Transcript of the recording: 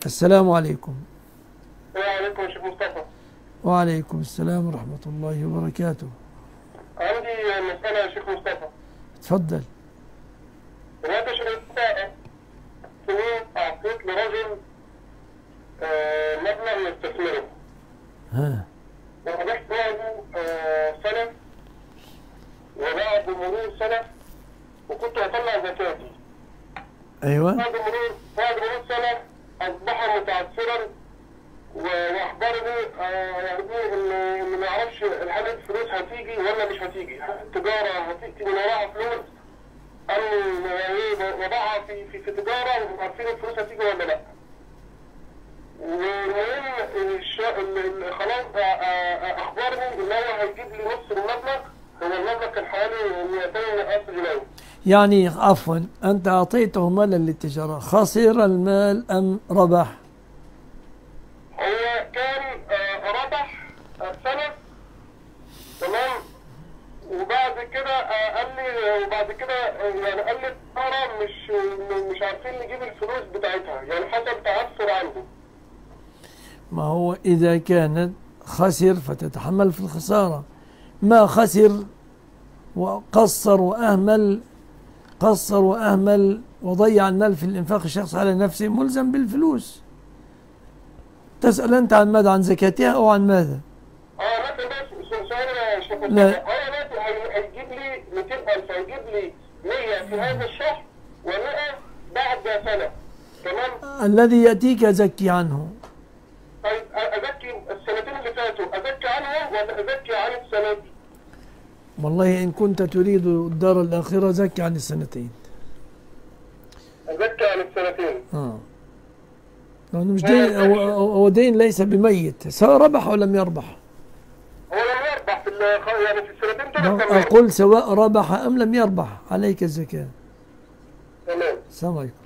السلام عليكم وعليكم يا شيخ مصطفى وعليكم السلام ورحمة الله وبركاته عندي مسألة يا شيخ مصطفى تفضل دلوقتي يا شيخ مصطفى سنين أعطيت لرجل آه، مبلغ يستثمره ها وربحت بعده آه، سنة وبعد مرور سنة وكنت هطلع زكاتي أيوة بعد مرور بعد مرور سنة أصبح متعثرا و- وأخبرني آه، يعني إيه إن إن ما يعرفش هل الفلوس هتيجي ولا مش هتيجي، هل التجارة هتأتي من وراها فلوس أم إيه وضعها في في في تجارة وعارفين الفلوس هتيجي ولا لأ. والمهم الش- ال- ال- خلاص آه، آه، أخبرني إن هو هيجيب لي نص المبلغ هو المبلغ كان حوالي 200 ألف جنيه. يعني عفوا أنت أعطيته مالا للتجارة خسر المال أم ربح هو كان آه، ربح آه، سنة تمام وبعد كده آه، قال لي وبعد كده آه، يعني قال لي الإدارة مش مش عارفين نجيب الفلوس بتاعتها يعني حصل تعثر عنده ما هو إذا كانت خسر فتتحمل في الخسارة ما خسر وقصر وأهمل قصر وأهمل وضيع المال في الإنفاق الشخصي على نفسه ملزم بالفلوس تسأل أنت عن ماذا عن زكاتها أو عن ماذا اه مثلا بس سؤال يا شيخ لا. مصطفى هو دلوقتي هي- هيجيب لي 200000 هيجيب لي 100 في هذا الشهر و100 بعد سنة تمام الذي يأتيك زكي عنه طيب أزكي السنتين اللي فاتوا أزكي عنهم ولا أزكي عن السنة دي؟ والله إن كنت تريد الدار الآخرة زكي عن السنتين أزكي عن السنتين آه. لأنه مش دين هو, هو دين ليس بميت سواء ربح أو لم يربح هو لم يربح في ال- يعني في السنتين دول تمام أقول سواء ربح أم لم يربح عليك الزكاة تمام السلام عليكم